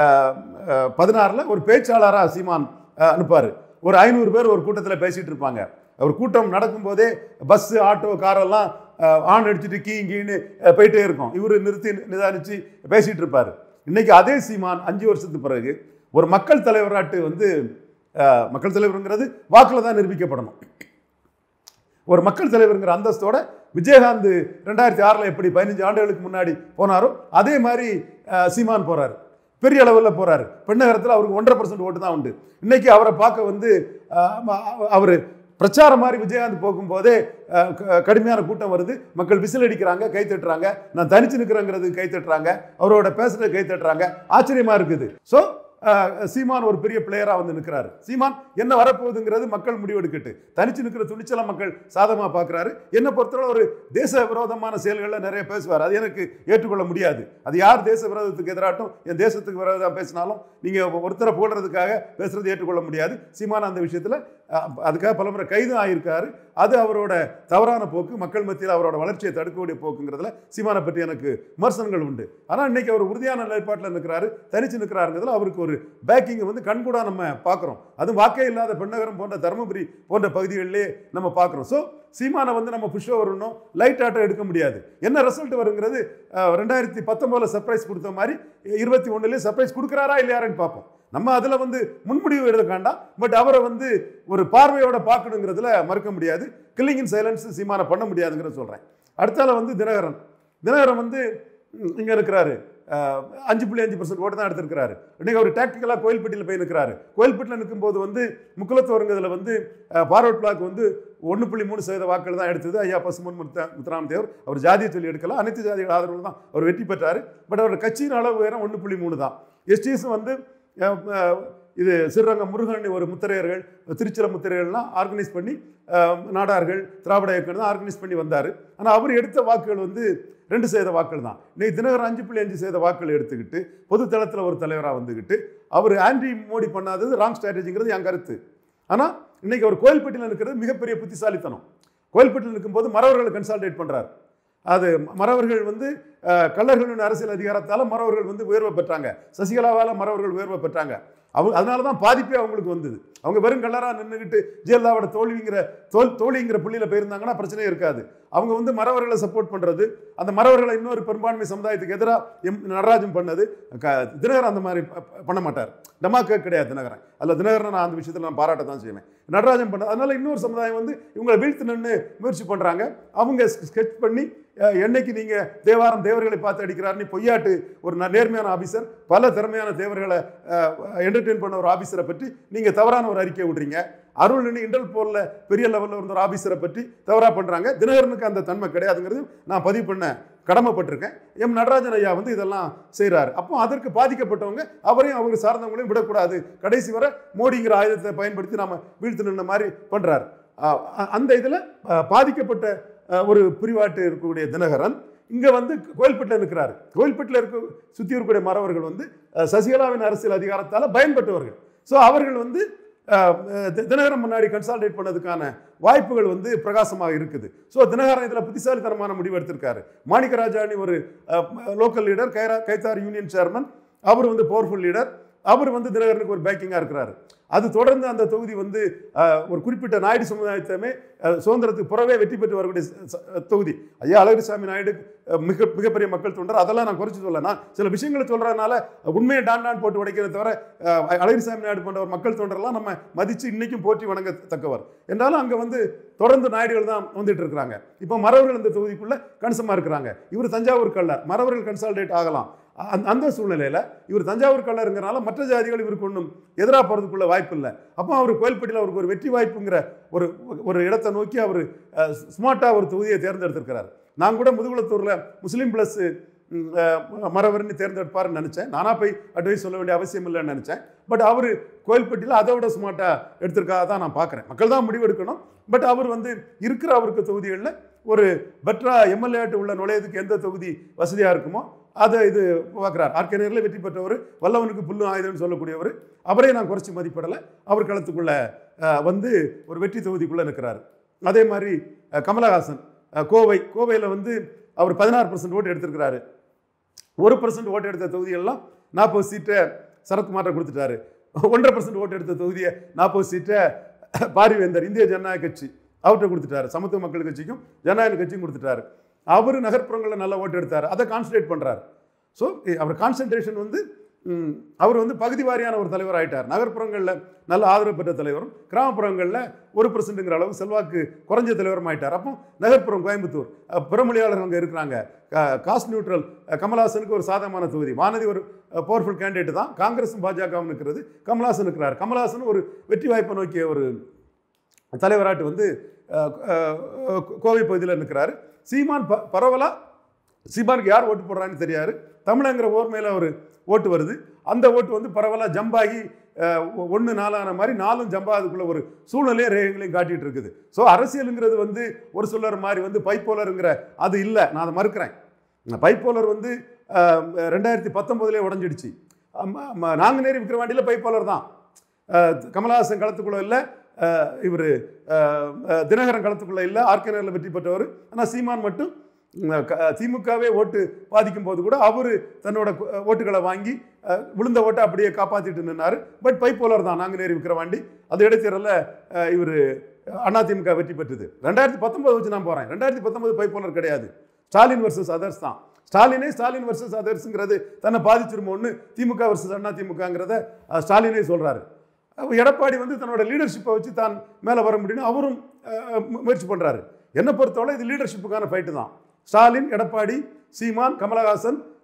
பதினாறில் ஒரு பேச்சாளராக சீமான் அனுப்பார் ஒரு ஐநூறு பேர் ஒரு கூட்டத்தில் பேசிகிட்டு இருப்பாங்க அவர் கூட்டம் நடக்கும்போதே பஸ்ஸு ஆட்டோ காரெல்லாம் அஹ், ஆன் அடிச்சுட்டு கீ கீன்னு அஹ், போயிட்டே இருக்கும் இவர் நிறுத்தி நிதானித்து பேசிகிட்டு இருப்பார் இன்னைக்கு அதே சீமான் அஞ்சு வருஷத்துக்கு பிறகு ஒரு மக்கள் தலைவராட்டு வந்து அஹ், மக்கள் தலைவருங்கிறது வாக்கில் தான் நிரூபிக்கப்படணும் ஒரு மக்கள் தலைவருங்கிற அந்தஸ்தோட விஜயகாந்த் ரெண்டாயிரத்தி ஆறில் எப்படி பதினஞ்சு ஆண்டுகளுக்கு முன்னாடி போனாரோ அதே மாதிரி அஹ், சீமான் போறாரு பெரிய அளவில் போறாரு பெண்ணகரத்தில் அவருக்கு ஒன்றரை பர்சன்ட் ஓட்டு தான் உண்டு இன்னைக்கு அவரை பார்க்க வந்து அவர் பிரச்சாரம் மாதிரி விஜயகாந்த் போகும்போதே அஹ், க- கடுமையான கூட்டம் வருது மக்கள் விசில் அடிக்கிறாங்க கை தட்டுறாங்க நான் தனிச்சு நிற்கிறேங்கிறது கை தட்டுறாங்க அவரோட பேசுறது கை தட்டுறாங்க ஆச்சரியமா இருக்குது ஸோ சீமான் ஒரு பெரிய பிளேயராக வந்து நிற்கிறாரு சீமான் என்ன வரப்போகுதுங்கிறது மக்கள் முடிவெடுக்கட்டு தனிச்சு நிற்கிற துணிச்சலை மக்கள் சாதகமாக பார்க்குறாரு என்னை பொறுத்தவரை ஒரு தேச விரோதமான செயல்களில் நிறைய பேசுவார் அது எனக்கு ஏற்றுக்கொள்ள முடியாது அது யார் தேச விரோதத்துக்கு எதிராட்டும் என் தேசத்துக்கு விரோதம் பேசினாலும் நீங்கள் ஒருத்தரை போடுறதுக்காக பேசுறது ஏற்றுக்கொள்ள முடியாது சீமான் அந்த விஷயத்தில் அதுக்காக பலமுறை கைதும் ஆயிருக்காரு அது அவரோட தவறான போக்கு மக்கள் மத்தியில் அவரோட வளர்ச்சியை தடுக்கக்கூடிய போக்குங்கிறதுல சீமானை பற்றி எனக்கு விமர்சனங்கள் உண்டு ஆனால் இன்னைக்கு அவர் உறுதியான நிலைப்பாட்டில் நிற்கிறாரு தனிச்சு நிற்கிறாருங்கிறதுல அவருக்கு ஒரு பேக்கிங்கை வந்து கண்கூடா நம்ம பார்க்குறோம் அதுவும் வாக்கே இல்லாத பெண்ணகரம் போன்ற தருமபுரி போன்ற பகுதிகளிலே நம்ம பார்க்குறோம் ஸோ சீமானை வந்து நம்ம புஷ் வரணும் லைட் ஆட்டம் எடுக்க முடியாது என்ன ரிசல்ட் வருங்கிறது அஹ், ரெண்டாயிரத்தி பத்தொம்போதில் சர்ப்ரைஸ் கொடுத்த மாதிரி இருபத்தி ஒன்றுலேயே சர்ப்ரைஸ் கொடுக்குறாரா இல்லையாருன்னு பார்ப்போம் நம்ம அதில் வந்து முன்முடிவு எடுக்க வேண்டாம் பட் அவரை வந்து ஒரு பார்வையோட பார்க்கணுங்கிறதுல மறுக்க முடியாது கில்லிங் இன் சைலன்ஸ் சீமானை பண்ண முடியாதுங்கிறத சொல்கிறேன் அடுத்தால வந்து தினகரன் தினகரன் வந்து இங்கே இருக்கிறாரு அஹ், அஞ்சு புள்ளி அஞ்சு பர்சன்ட் ஓட்டு தான் எடுத்திருக்கிறாரு இன்னைக்கு அவர் டாக்டிக்கலாக கோயில்பட்டியில் போய் நிற்கிறாரு கோயில்பட்டியில் நிற்கும்போது வந்து முக்குலத்தோருங்கிறதுல வந்து ஃபார்வர்ட் பிளாக் வந்து ஒன்று புள்ளி மூணு சதவீத வாக்குகள் தான் எடுத்தது ஐயா பசுமன் முத்த முத்துராம தேவர் அவர் ஜாதியை சொல்லி எடுக்கல அனைத்து ஜாதிகள் ஆதரவு தான் அவர் வெற்றி பெற்றார் பட் அவரோட கட்சியின் அளவு உயரம் ஒன்று புள்ளி மூணு தான் எஸ்டிஎஸ் வந்து அஹ், அஹ், இது ஸ்ரீரங்கம் முருகன் ஒரு முத்திரையர்கள் திருச்சில முத்திரையர்கள்லாம் ஆர்கனைஸ் பண்ணி அஹ், நாடார்கள் திராவிட இயக்கம் தான் ஆர்கனைஸ் பண்ணி வந்தார் ஆனால் அவர் எடுத்த வாக்குகள் வந்து ரெண்டு சதவீத வாக்குகள் தான் இன்னைக்கு தினகரன் அஞ்சு புள்ளி அஞ்சு சதவீத வாக்குகள் எடுத்துக்கிட்டு பொது தளத்தில் ஒரு தலைவராக வந்துக்கிட்டு அவர் ஆன்டி மோடி பண்ணாதது ராங் ஸ்ட்ராட்டஜிங்கிறது என் கருத்து ஆனால் இன்னைக்கு அவர் கோயில்பட்டியில் இருக்கிறது மிகப்பெரிய புத்திசாலித்தனம் கோயில்பட்டியில் இருக்கும்போது மறவர்களை கன்சால்டேட் பண்ணுறாரு அது மறவர்கள் வந்து அஹ், கள்ளர்களின் அரசியல் அதிகாரத்தால் மறவர்கள் வந்து உயர்வை பெற்றாங்க சசிகலாவால் மறவர்கள் உயர்வை பெற்றாங்க அவங்க அதனால தான் பாதிப்பே அவங்களுக்கு வந்தது அவங்க வெறும் கல்லராக நின்றுக்கிட்டு ஜெயலலிதாவோட தோல்விங்கிற தோல் தோழிங்கிற புள்ளியில் போயிருந்தாங்கன்னா பிரச்சனையே இருக்காது அவங்க வந்து மறவர்களை சப்போர்ட் பண்ணுறது அந்த மறவர்களை இன்னொரு பெரும்பான்மை சமுதாயத்துக்கு எதிராக எம் நடராஜன் பண்ணது க தினகரன் அந்த மாதிரி ப- ப- பண்ண மாட்டார் டமாக்க கிடையாது தினகரன் அதில் தினகரன் நான் அந்த விஷயத்தில் நான் பாராட்ட தான் செய்வேன் நடராஜன் பண்ண அதனால இன்னொரு சமுதாயம் வந்து இவங்களை வீழ்த்தணும்னு முயற்சி பண்ணுறாங்க அவங்க ஸ்கெட்ச் பண்ணி அஹ், என்னைக்கு நீங்கள் தேவாரம் தேவர்களை பார்த்து அடிக்கிறாருன்னு பொய்யாட்டு ஒரு ந- நேர்மையான ஆபீசர் பல திறமையான தேவர்களை என்டர்டெயின் பண்ண ஒரு ஆபீசரை பற்றி நீங்கள் தவறான ஒரு அறிக்கை விடுறீங்க அருள்னு இன்டர் போலில் பெரிய லெவலில் இருந்த ஒரு ஆபீசரை பற்றி தவறாக பண்ணுறாங்க தினகரனுக்கு அந்த தன்மை கிடையாதுங்கிறது நான் பதிவு பண்ண கடமைப்பட்டிருக்கேன் எம் நடராஜன் ஐயா வந்து இதெல்லாம் செய்கிறாரு அப்போ அதற்கு பாதிக்கப்பட்டவங்க அவரையும் அவர் சார்ந்தவங்களையும் விடக்கூடாது கடைசி வரை மோடிங்கிற ஆயுதத்தை பயன்படுத்தி நாம வீழ்த்து நின்ன மாதிரி பண்ணுறாரு அந்த இதில் பாதிக்கப்பட்ட அஹ், ஒரு பிரிவாட்டு இருக்கக்கூடிய தினகரன் இங்கே வந்து கோயில்பட்டில் இருக்கிறாரு கோயில்பட்டில் இருக்க சுற்றி இருக்கக்கூடிய மறவர்கள் வந்து அஹ், சசிகலாவின் அரசியல் அதிகாரத்தால் பயன்பட்டவர்கள் ஸோ அவர்கள் வந்து அஹ், தி- தினகரன் முன்னாடி கன்சால்டேட் பண்ணதுக்கான வாய்ப்புகள் வந்து பிரகாசமாக இருக்குது ஸோ தினகரன் இதில் புத்திசாலித்தனமான முடிவு எடுத்திருக்காரு மாணிக்கராஜாணி ஒரு லோக்கல் லீடர் கைரா கைத்தார் யூனியன் சேர்மன் அவர் வந்து பவர்ஃபுல் லீடர் அவர் வந்து தினகரனுக்கு ஒரு பேக்கிங்காக இருக்கிறாரு அது தொடர்ந்து அந்த தொகுதி வந்து அஹ், ஒரு குறிப்பிட்ட நாயுடு சமுதாயத்தையுமே அஹ், சுதந்திரத்துக்கு புறவே வெற்றி பெற்று வரக்கூடிய ச- ச- தொகுதி ஐயா அழகிரிசாமி நாயுடு அஹ், மிக மிகப்பெரிய மக்கள் தொண்டர் அதெல்லாம் நான் குறைச்சி சொல்ல நான் சில விஷயங்களை சொல்கிறதுனால உண்மையை டான் டான் போட்டு உடைக்கிறத தவிர அஹ், அழகிரிசாமி நாயுடு போன்ற ஒரு மக்கள் தொண்டரெல்லாம் நம்ம மதித்து இன்னைக்கும் போற்றி வணங்கத்தக்கவர் என்றாலும் அங்கே வந்து தொடர்ந்து நாயுடுகள் தான் வந்துட்டு இருக்கிறாங்க இப்போ மறவர்கள் இந்த தொகுதிக்குள்ள கணிசமாக இருக்கிறாங்க இவர் தஞ்சாவூர் கள்ளர் மறவர்கள் கன்சால்டேட் ஆகலாம் அந்த அந்த சூழ்நிலையில் இவர் தஞ்சாவூர் கள்ளருங்கிறனால மற்ற ஜாதிகள் இவருக்கு ஒன்றும் எதிராக போகிறதுக்குள்ள வாய்ப்பு இல்லை அப்போ அவர் கோயில்பட்டியில் அவருக்கு ஒரு வெற்றி வாய்ப்புங்கிற ஒரு ஒரு இடத்தை நோக்கி அவர் ஸ்மார்ட்டாக ஒரு தொகுதியை தேர்ந்தெடுத்திருக்கிறார் நான் கூட முதுகுளத்தூரில் முஸ்லீம் ப்ளஸ் மரவர்னு தேர்ந்தெடுப்பாருன்னு நினச்சேன் நானாக போய் அட்வைஸ் சொல்ல வேண்டிய அவசியம் இல்லைன்னு நினச்சேன் பட் அவர் கோயில்பட்டியில் அதை விட ஸ்மார்ட்டாக எடுத்திருக்காக தான் நான் பார்க்குறேன் மக்கள் தான் முடிவு எடுக்கணும் பட் அவர் வந்து இருக்கிற அவருக்கு தொகுதிகளில் ஒரு பெட்டரா எம்எல்ஏட்டு உள்ள நுழையதுக்கு எந்த தொகுதி வசதியாக இருக்குமோ அதை இது பார்க்குறார் ஆர்கே நேரில் வெற்றி பெற்றவர் வல்லவனுக்கு புல்லு ஆயுதம்னு சொல்லக்கூடியவர் அவரே நான் குறைச்சி மதிப்பிடலை அவர் களத்துக்குள்ளே அஹ், வந்து ஒரு வெற்றி தொகுதிக்குள்ளே நிற்கிறாரு அதே மாதிரி அஹ், கமலஹாசன் அஹ், கோவை கோவையில் வந்து அவர் பதினாறு பர்சன்ட் ஓட்டு எடுத்திருக்கிறாரு ஒரு பர்சன்ட் ஓட்டு எடுத்த தொகுதியெல்லாம் நாற்பது சீட்டை சரத்குமார்ட்ட கொடுத்துட்டாரு ஒன்றரை பர்சன்ட் ஓட்டு எடுத்த தொகுதியை நாற்பது சீட்டை பாரிவேந்தர் இந்திய ஜனநாயக கட்சி அவர்கிட்ட கொடுத்துட்டாரு சமத்துவ மக்கள் கட்சிக்கும் ஜனநாயக கட்சியும் கொடுத்துட்டாரு அவர் நகர்ப்புறங்களில் நல்ல ஓட்டு எடுத்தார் அதை கான்சன்ட்ரேட் பண்ணுறாரு ஸோ அவர் கான்சன்ட்ரேஷன் வந்து ம், அவர் வந்து பகுதி வாரியான ஒரு தலைவர் ஆயிட்டார் நகர்ப்புறங்களில் நல்ல ஆதரவு பெற்ற தலைவரும் கிராமப்புறங்களில் ஒரு பர்சன்ட்டுங்கிற அளவு செல்வாக்கு குறைஞ்ச தலைவரும் ஆயிட்டார் அப்போ நகர்ப்புறம் கோயம்புத்தூர் அஹ், பிறமொழியாளர்கள் அங்கே இருக்கிறாங்க காஸ்ட் நியூட்ரல் கமல்ஹாசனுக்கு ஒரு சாதகமான தொகுதி வானதி ஒரு பவர்ஃபுல் கேண்டிடேட் தான் காங்கிரஸும் பாஜகவும் இருக்கிறது கமல்ஹாசன் இருக்கிறார் கமல்ஹாசன் ஒரு வெற்றி வாய்ப்பை நோக்கிய ஒரு தலைவராட்டு வந்து அஹ், அஹ், கோவை பகுதியில் நிற்கிறாரு சீமான் ப பரவலாக சீமானுக்கு யார் ஓட்டு போடுறான்னு தெரியாது தமிழங்கிற ஓர் மேலே ஒரு ஓட்டு வருது அந்த ஓட்டு வந்து பரவலாக ஜம்பாகி ஒன்று நாலான மாதிரி நாலும் ஜம்பாதுக்குள்ள ஒரு சூழ்நிலையை ரேகங்களையும் காட்டிட்டு இருக்குது ஸோ அரசியலுங்கிறது வந்து ஒரு சிலர் மாதிரி வந்து பைப்போலருங்கிற அது இல்லை நான் அதை மறுக்கிறேன் பைப்போலர் வந்து அஹ், ரெண்டாயிரத்தி பத்தொம்போதுலேயே உடஞ்சிடுச்சு நாங்குநேரி விக்ரவாண்டியில் பைப்போலர் தான் அஹ், கமலஹாசன் களத்துக்குள்ள இல்லை இவர் தினகரன் களத்துக்குள்ள இல்லை ஆர்கே நகரில் வெற்றி பெற்றவர் ஆனால் சீமான் மட்டும் உம், க- திமுகவே ஓட்டு பாதிக்கும் போது கூட அவர் தன்னோட கு- ஓட்டுகளை வாங்கி அஹ், விழுந்த ஓட்டை அப்படியே காப்பாற்றிட்டு நின்னார் பட் பைப்போலர் தான் நாங்குநேரி விக்கிரவாண்டி அது இடைத்தேர்தலில் இவர் அதிமுக வெற்றி பெற்றது ரெண்டாயிரத்தி பத்தொன்பது வச்சு நான் போகிறேன் ரெண்டாயிரத்தி பத்தொன்பது பைப்போலர் கிடையாது ஸ்டாலின் வர்சஸ் அதர்ஸ் தான் ஸ்டாலினே ஸ்டாலின் வர்சஸ் அதர்ஸுங்கிறது தன்னை பாதிச்சிருமோன்னு திமுக வர்சஸ் அண்ணா திமுகங்கிறத அஹ், ஸ்டாலினே சொல்கிறாரு அப்ப எடப்பாடி வந்து தன்னோட லீடர்ஷிப்பை வச்சு தான் மேலே வர முடியும்னு அவரும் அஹ், மு- முயற்சி பண்ணுறாரு என்னை பொறுத்தவரை இது லீடர்ஷிப்புக்கான ஃபைட்டு தான் ஸ்டாலின் எடப்பாடி சீமான் கமலஹாசன்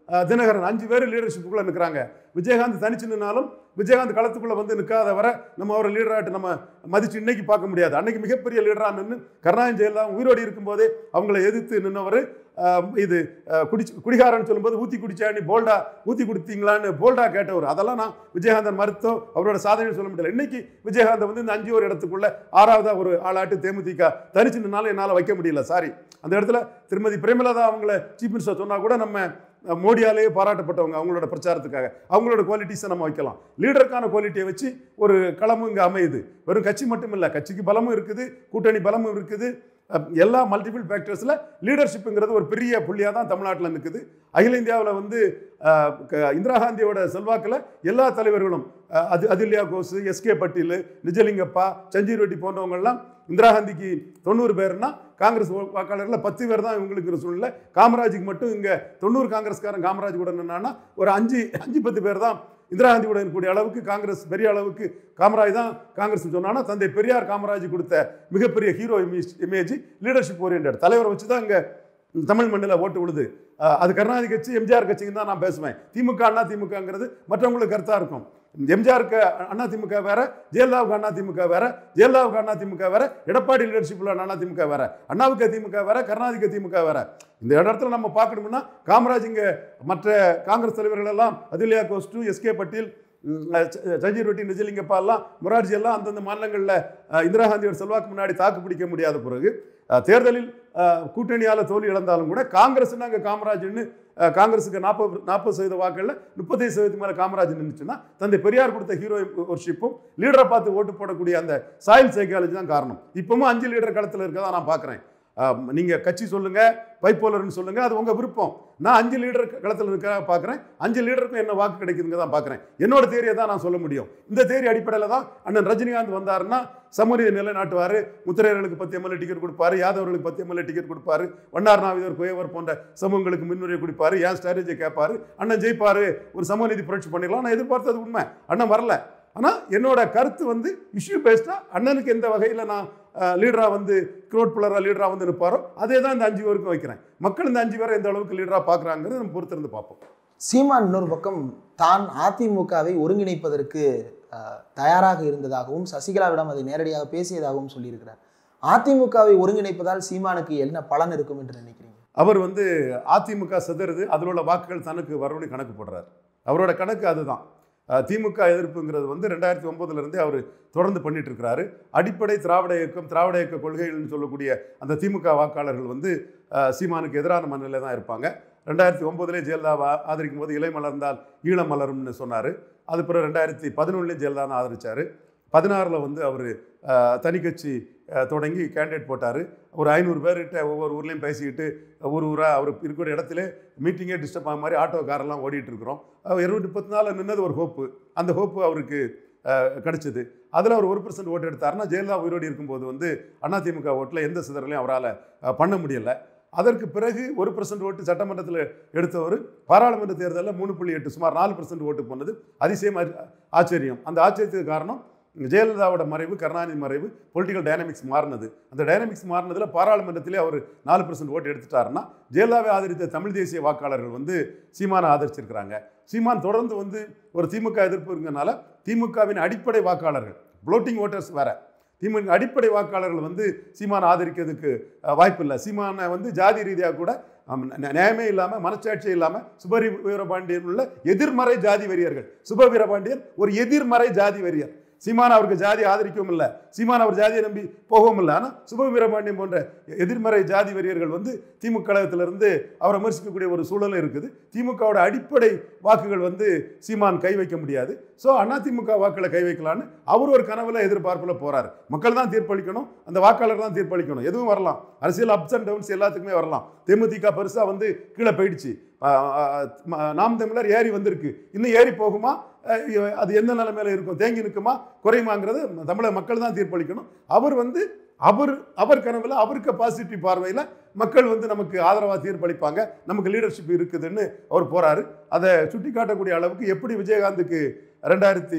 அஹ், தினகரன் அஞ்சு பேர் லீடர்ஷிப்புக்குள்ளே நிற்கிறாங்க விஜயகாந்த் தனிச்சு நின்னாலும் விஜயகாந்த் களத்துக்குள்ளே வந்து நிற்காத வரை நம்ம அவரை லீடராட்டு நம்ம மதிச்சு இன்னைக்கு பார்க்க முடியாது அன்னைக்கு மிகப்பெரிய லீடராக நின்று கருணாநிதி ஜெயலலிதா உயிரோடு இருக்கும்போதே அவங்கள எதிர்த்து நின்னவர் இது அஹ், குடி குடிகாரன்னு சொல்லும்போது ஊத்தி குடிச்சாணி போல்டா ஊத்தி குடித்தீங்களான்னு போல்டா கேட்டவர் அதெல்லாம் நான் விஜயகாந்தன் மறுத்தோ அவரோட சாதனை சொல்ல முடியல இன்னைக்கு விஜயகாந்த் வந்து இந்த அஞ்சு ஒரு இடத்துக்குள்ள ஆறாவதா ஒரு ஆளாட்டு தேமுதிக தனிச்சு நின்னாலும் என்னால் வைக்க முடியல சாரி அந்த இடத்துல திருமதி பிரேமலதா அவங்கள சீஃப் மினிஸ்டர் சொன்னா கூட நம்ம அஹ், மோடியாலேயே பாராட்டப்பட்டவங்க அவங்களோட பிரச்சாரத்துக்காக அவங்களோட குவாலிட்டிஸை நம்ம வைக்கலாம் லீடருக்கான குவாலிட்டியை வச்சு ஒரு களமும் இங்கே அமையுது வெறும் கட்சி மட்டும் இல்லை கட்சிக்கு பலமும் இருக்குது கூட்டணி பலமும் இருக்குது அஹ், எல்லா மல்டிபிள் ஃபேக்டர்ஸில் லீடர்ஷிப்புங்கிறது ஒரு பெரிய புள்ளியாக தான் தமிழ்நாட்டில் நிற்குது அகில இந்தியாவில் வந்து அஹ், க- இந்திரா காந்தியோட செல்வாக்கில் எல்லா தலைவர்களும் அஹ், அது அதுல்யா கோஸ் எஸ்கே பட்டீல் நிஜலிங்கப்பா சஞ்சீர் ரெட்டி போன்றவங்கெல்லாம் இந்திரா காந்திக்கு தொண்ணூறு பேர்னா காங்கிரஸ் வாக்காளர்களில் பத்து பேர் தான் இவங்களுக்கு ஒரு சூழ்நிலை காமராஜுக்கு மட்டும் இங்கே தொண்ணூறு காங்கிரஸ்காரன் காமராஜ் கூட நின்னான்னா ஒரு அஞ்சு அஞ்சு பத்து பேர் தான் இந்திரா காந்தி கூட இருக்கக்கூடிய அளவுக்கு காங்கிரஸ் பெரிய அளவுக்கு காமராஜ் தான் காங்கிரஸ் சொன்னான்னா தந்தை பெரியார் காமராஜ் கொடுத்த மிகப்பெரிய hero image image leadership orient தலைவரை வச்சு தான் இங்கே தமிழ் மண்ணில் ஓட்டு விழுது அஹ் அது கருணாநிதி கட்சி எம்ஜிஆர் கட்சின்னு தான் நான் பேசுவேன் திமுக அண்ணா திமுகங்கிறது மற்றவங்களுக்கு கருத்தாக இருக்கும் எம்ஜிஆருக்கு அண்ணா திமுக வேற ஜெயலலிதாவுக்கு அண்ணா திமுக வேற ஜெயலலிதாவுக்கு அண்ணா திமுக வேற எடப்பாடி லீடர்ஷிப்பில் அண்ணா திமுக வேற அண்ணாவுக்கு திமுக வேற கருணாநிதிக்கு திமுக வேற இந்த இடத்துல நம்ம பார்க்கணும்னா காமராஜ் இங்க மற்ற காங்கிரஸ் தலைவர்கள் எல்லாம் அதுல்யா கோஸ்டு எஸ்கே பட்டீல் ம், ச- சஞ்சீவ் ரெட்டி நிஜலிங்கப்பா எல்லாம் மொரார்ஜி எல்லாம் அந்தந்த மாநிலங்களில் இந்திரா காந்தியோட செல்வாக்கு முன்னாடி தாக்கு பிடிக்க முடியாத பிறகு அஹ், தேர்தலில் அஹ், கூட்டணியால தோல்வி இழந்தாலும் கூட காங்கிரஸ் அங்கே காமராஜ்னு அஹ், காங்கிரஸுக்கு நாற்பது நாற்பது சதவீத வாக்குகளில் முப்பத்தைந்து சதவீதம் மேலே காமராஜ் நின்றுச்சுன்னா தந்தை பெரியார் கொடுத்த ஹீரோ ஒர்ஷிப்பும் லீடரை பார்த்து ஓட்டு போடக்கூடிய அந்த சாயில் சைக்காலஜி தான் காரணம் இப்பவும் அஞ்சு லீடர் களத்தில் இருக்கதான் நான் பார்க்குறேன் நீங்கள் கட்சி சொல்லுங்க பைப்போலர்னு சொல்லுங்க அது உங்க விருப்பம் நான் அஞ்சு லீடர் களத்தில் இருக்க பார்க்குறேன் அஞ்சு லீடருக்கும் என்ன வாக்கு கிடைக்குதுங்க தான் பார்க்குறேன் என்னோட தேரியை தான் நான் சொல்ல முடியும் இந்த தேரி அடிப்படையில் தான் அண்ணன் ரஜினிகாந்த் வந்தாருன்னா சமூக நிலைநாட்டுவார் முத்திரையர்களுக்கு பத்து எம்எல்ஏ டிக்கெட் கொடுப்பாரு யாதவர்களுக்கு பத்து எம்எல்ஏ டிக்கெட் கொடுப்பாரு வண்ணார் நாவிதர் குயவர் போன்ற சமூகங்களுக்கு முன்னுரிமை கொடுப்பாரு ஏன் ஸ்ட்ராட்டஜி கேட்பாரு அண்ணன் ஜெயிப்பாரு ஒரு சமூக நீதி புரட்சி பண்ணிடலாம் நான் எதிர்பார்த்தது உண்மை அண்ணன் வரல ஆனால் என்னோட கருத்து வந்து இஷ்யூ பேஸ்டாக அண்ணனுக்கு எந்த வகையில் நான் லீடராக வந்து க்ரோட் பிளராக லீடராக வந்து நிற்பாரோ அதே தான் இந்த அஞ்சு பேருக்கும் வைக்கிறேன் மக்கள் இந்த அஞ்சு பேரை எந்த அளவுக்கு லீடராக பார்க்குறாங்கிறது நம்ம பொறுத்திருந்து பார்ப்போம் சீமான் இன்னொரு பக்கம் தான் அதிமுகவை ஒருங்கிணைப்பதற்கு அஹ், தயாராக இருந்ததாகவும் சசிகலாவிடம் அதை நேரடியாக பேசியதாகவும் சொல்லியிருக்கிறார் அதிமுகவை ஒருங்கிணைப்பதால் சீமானுக்கு என்ன பலன் இருக்கும் என்று நினைக்கிறீங்க அவர் வந்து அதிமுக சிதறுது அதில் உள்ள வாக்குகள் தனக்கு வரணும்னு கணக்கு போடுறாரு அவரோட கணக்கு அதுதான் அஹ், திமுக எதிர்ப்புங்கிறது வந்து ரெண்டாயிரத்தி ஒன்பதுலேருந்தே அவர் தொடர்ந்து பண்ணிட்டு இருக்கிறாரு அடிப்படை திராவிட இயக்கம் திராவிட இயக்க கொள்கைகள்னு சொல்லக்கூடிய அந்த திமுக வாக்காளர்கள் வந்து அஹ், சீமானுக்கு எதிரான மனநிலை தான் இருப்பாங்க ரெண்டாயிரத்தி ஒன்பதுலே ஜெயலலிதாவை ஆதரிக்கும் போது இலை மலர்ந்தால் ஈழம் மலரும்னு சொன்னார் அது பிறகு ரெண்டாயிரத்தி பதினொன்றுலேயும் ஜெயலலிதா தான் ஆதரிச்சார் பதினாறில் வந்து அவர் தனி கட்சி அஹ், தொடங்கி கேண்டிடேட் போட்டார் ஒரு ஐநூறு பேர்கிட்ட ஒவ்வொரு ஊர்லேயும் பேசிக்கிட்டு ஒரு ஊராக அவர் இருக்கிற இடத்துல மீட்டிங்கே டிஸ்டர்ப் ஆக மாதிரி ஆட்டோ காரெல்லாம் ஓடிட்டு இருக்கிறோம் இருநூற்றி முப்பத்தி நாலில் நின்னது ஒரு ஹோப்பு அந்த ஹோப்பு அவருக்கு அஹ், கிடைச்சது அதில் அவர் ஒரு பர்சன்ட் ஓட்டு எடுத்தாருன்னா ஜெயலலிதா உயிரோடு இருக்கும்போது வந்து அதிமுக ஓட்டில் எந்த சிதறலையும் அவரால் அஹ், பண்ண முடியலை அதற்கு பிறகு ஒரு பர்சன்ட் ஓட்டு சட்டமன்றத்தில் எடுத்தவர் பாராளுமன்ற தேர்தலில் மூணு புள்ளி எட்டு சுமார் நாலு பர்சன்ட் ஓட்டு போனது அதிசயம் ஆ- ஆச்சரியம் அந்த ஆச்சரியத்துக்கு காரணம் ஜெயலலிதாவோட மறைவு கருணாநிதி மறைவு பொலிட்டிக்கல் டைனமிக்ஸ் மாறினது அந்த டைனமிக்ஸ் மாறினதில் பாராளுமன்றத்திலே அவர் நாலு பர்சன்ட் ஓட்டு எடுத்துட்டாருன்னா ஜெயலலிதாவை ஆதரித்த தமிழ் தேசிய வாக்காளர்கள் வந்து சீமானை ஆதரிச்சிருக்கிறாங்க சீமான் தொடர்ந்து வந்து ஒரு திமுக எதிர்ப்புங்கிறனால திமுகவின் அடிப்படை வாக்காளர்கள் ப்ளோட்டிங் ஓட்டர்ஸ் வேற திமுக அடிப்படை வாக்காளர்கள் வந்து சீமானை ஆதரிக்கிறதுக்கு அஹ், வாய்ப்பில்லை சீமானை வந்து ஜாதி ரீதியாக கூட ஆம், ந- நியாயமே இல்லாமல் மனச்சாட்சி இல்லாமல் சுபரி வீரபாண்டியன் உள்ள எதிர்மறை ஜாதி வெறியர்கள் சுப வீரபாண்டியன் ஒரு எதிர்மறை ஜாதி வெறியர் சீமான் அவருக்கு ஜாதி ஆதரிக்கவும் இல்லை சீமான் அவர் ஜாதியை நம்பி போகவும் இல்லை ஆனால் சுப வீரபாண்டியன் போன்ற எதிர்மறை ஜாதி வெறியர்கள் வந்து திமுக கழகத்திலிருந்து அவரை விமர்சிக்கக்கூடிய ஒரு சூழலும் இருக்குது திமுகவோட அடிப்படை வாக்குகள் வந்து சீமான் கை வைக்க முடியாது ஸோ அதிமுக வாக்களை கை வைக்கலான்னு அவர் ஒரு கனவுல எதிர்பார்ப்பில் போறாரு மக்கள் தான் தீர்ப்பளிக்கணும் அந்த வாக்காளர் தான் தீர்ப்பளிக்கணும் எதுவும் வரலாம் அரசியல் அப்ஸ் அண்ட் டவுன்ஸ் எல்லாத்துக்குமே வரலாம் தேமுதிக பெருசாக வந்து கீழே போயிடுச்சு ஆஹ் ஆஹ் ம- நாம் தமிழர் ஏறி வந்திருக்கு இன்னும் ஏறி போகுமா அஹ் இ- அது எந்த நிலைமையில இருக்கும் தேங்கி நிற்குமா குறையுமாங்கிறது தமிழக மக்கள் தான் தீர்ப்பளிக்கணும் அவர் வந்து அவர் அவர் கனவுல அவருக்கு பாசிட்டிவ் பார்வையில் மக்கள் வந்து நமக்கு ஆதரவாக தீர்ப்பளிப்பாங்க நமக்கு லீடர்ஷிப் இருக்குதுன்னு அவர் போறாரு அதை சுட்டி காட்டக்கூடிய அளவுக்கு எப்படி விஜயகாந்துக்கு ரெண்டாயிரத்தி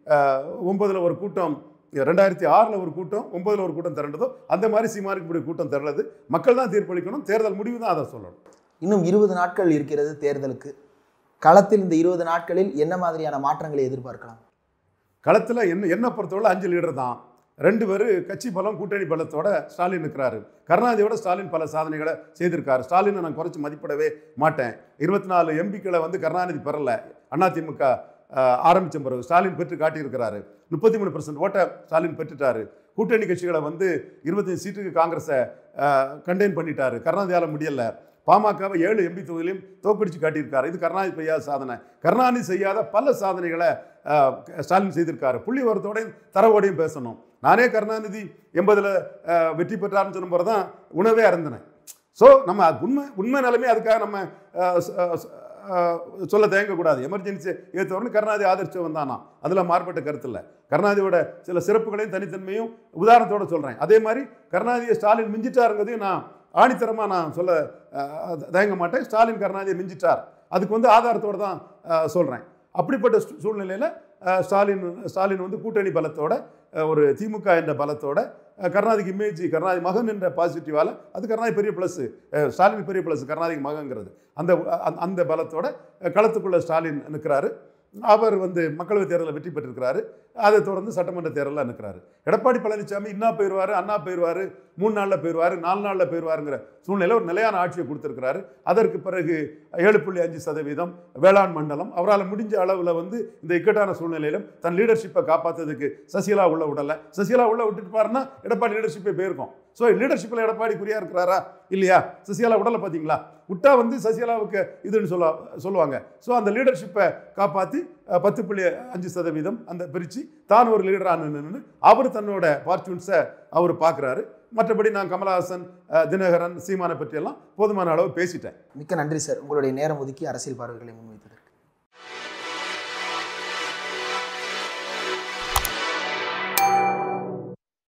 ஒன்பதில் ஒரு கூட்டம் ரெண்டாயிரத்தி ஆறில் ஒரு கூட்டம் ஒன்பதில் ஒரு கூட்டம் திரண்டதோ அந்த மாதிரி சீமானுக்கு இப்படி கூட்டம் திரளது மக்கள் தான் தீர்ப்பளிக்கணும் தேர்தல் முடிவு தான் அதை சொல்லணும் இன்னும் இருபது நாட்கள் இருக்கிறது தேர்தலுக்கு களத்தில் இந்த இருபது நாட்களில் என்ன மாதிரியான மாற்றங்களை எதிர்பார்க்கலாம் களத்தில் என்ன என்ன பொறுத்தவரை அஞ்சு லீடர் தான் ரெண்டு பேர் கட்சி பலம் கூட்டணி பலத்தோட ஸ்டாலின் இருக்கிறாரு கருணாநிதியோட ஸ்டாலின் பல சாதனைகளை செய்திருக்காரு ஸ்டாலினை நான் குறைச்சி மதிப்பிடவே மாட்டேன் இருபத்தி நாலு எம்பிக்களை வந்து கருணாநிதி பெறல அதிமுக அஹ், ஆரம்பிச்ச பிறகு ஸ்டாலின் பெற்று காட்டியிருக்கிறாரு முப்பத்தி மூணு பர்சன்ட் ஓட்டை ஸ்டாலின் பெற்றுட்டாரு கூட்டணி கட்சிகளை வந்து இருபத்தஞ்சு சீட்டுக்கு காங்கிரஸை கண்டெயின் பண்ணிட்டாரு கருணாநிதியால் முடியல பாமகவை ஏழு எம்பி தொகுதியிலும் தோக்கடிச்சு காட்டியிருக்காரு இது கருணாநிதி செய்யாத சாதனை கருணாநிதி செய்யாத பல சாதனைகளை அஹ், ஸ்டாலின் செய்திருக்காரு புள்ளி வரத்தோடையும் தரவோடையும் பேசணும் நானே கருணாநிதி எண்பதில் வெற்றி பெற்றார்னு சொல்லும்போது தான் உணவே அருந்தினேன் ஸோ நம்ம அது உண்மை உண்மை நிலைமை அதுக்காக நம்ம அஹ், ச- அஹ், அஹ், சொல்ல தயங்கக்கூடாது எமர்ஜென்சி ஏற்றவர்னு கருணாநிதி ஆதரிச்சவன் தான் நான் அதில் மாறுபட்ட கருத்து இல்லை கருணாநிதியோட சில சிறப்புகளையும் தனித்தன்மையும் உதாரணத்தோட சொல்கிறேன் அதே மாதிரி கருணாநிதியை ஸ்டாலின் மிஞ்சிட்டாருங்கிறதையும் நான் ஆணித்தரமாக நான் சொல்ல அஹ், தயங்க மாட்டேன் ஸ்டாலின் கருணாநிதியை மிஞ்சிட்டார் அதுக்கு வந்து ஆதாரத்தோடு தான் சொல்கிறேன் அப்படிப்பட்ட சூ- சூழ்நிலையில் அஹ், ஸ்டாலின் ஸ்டாலின் வந்து கூட்டணி பலத்தோட அஹ், ஒரு திமுக என்ற பலத்தோட அஹ், கருணாநிதிக்கு இமேஜ் கருணாநிதி மகன் என்ற பாசிட்டிவால் அது கருணாநிதி பெரிய ப்ளஸ் ஸ்டாலின் பெரிய ப்ளஸ் கருணாநிதி மகங்கிறது அந்த அந்த- அந்த பலத்தோட அஹ், களத்துக்குள்ள ஸ்டாலின் நிற்கிறாரு அவர் வந்து மக்களவைத் தேர்தலில் வெற்றி பெற்றிருக்கிறாரு அதை தொடர்ந்து சட்டமன்ற தேர்தலில் நிற்கிறாரு எடப்பாடி பழனிசாமி இன்னா போயிடுவார் அண்ணா போயிடுவார் மூணு நாளில் போயிடுவார் நாலு நாளில் போயிடுவாருங்கிற சூழ்நிலை ஒரு நிலையான ஆட்சியை கொடுத்துருக்கிறாரு அதற்கு பிறகு ஏழு புள்ளி அஞ்சு சதவீதம் வேளாண் மண்டலம் அவரால் முடிஞ்ச அளவில் வந்து இந்த இக்கட்டான சூழ்நிலையிலும் தன் லீடர்ஷிப்பை காப்பாற்றுறதுக்கு சசிகலா உள்ள விடலை சசிகலா உள்ள விட்டுட்டு எடப்பாடி லீடர்ஷிப்பை போயிருக்கோம் ஸோ லீடர்ஷிப்பில் எடப்பாடி குறியா இருக்கிறாரா இல்லையா சசிகலா உடலை பார்த்தீங்களா விட்டா வந்து சசிகலாவுக்கு இதுன்னு சொல்ல சொல்லுவாங்க ஸோ அந்த லீடர்ஷிப்பை காப்பாற்றி பத்து புள்ளி அஞ்சு சதவீதம் அந்த பிரித்து தான் ஒரு லீடராக நின்று அவர் தன்னோட ஃபார்ச்சூன்ஸை அவர் பார்க்குறாரு மற்றபடி நான் கமலஹாசன் அஹ், தினகரன் சீமானை பற்றியெல்லாம் போதுமான அளவு பேசிட்டேன் மிக்க நன்றி சார் உங்களுடைய நேரம் ஒதுக்கி அரசியல் பார்வைகளை முன்வைத்ததற்கு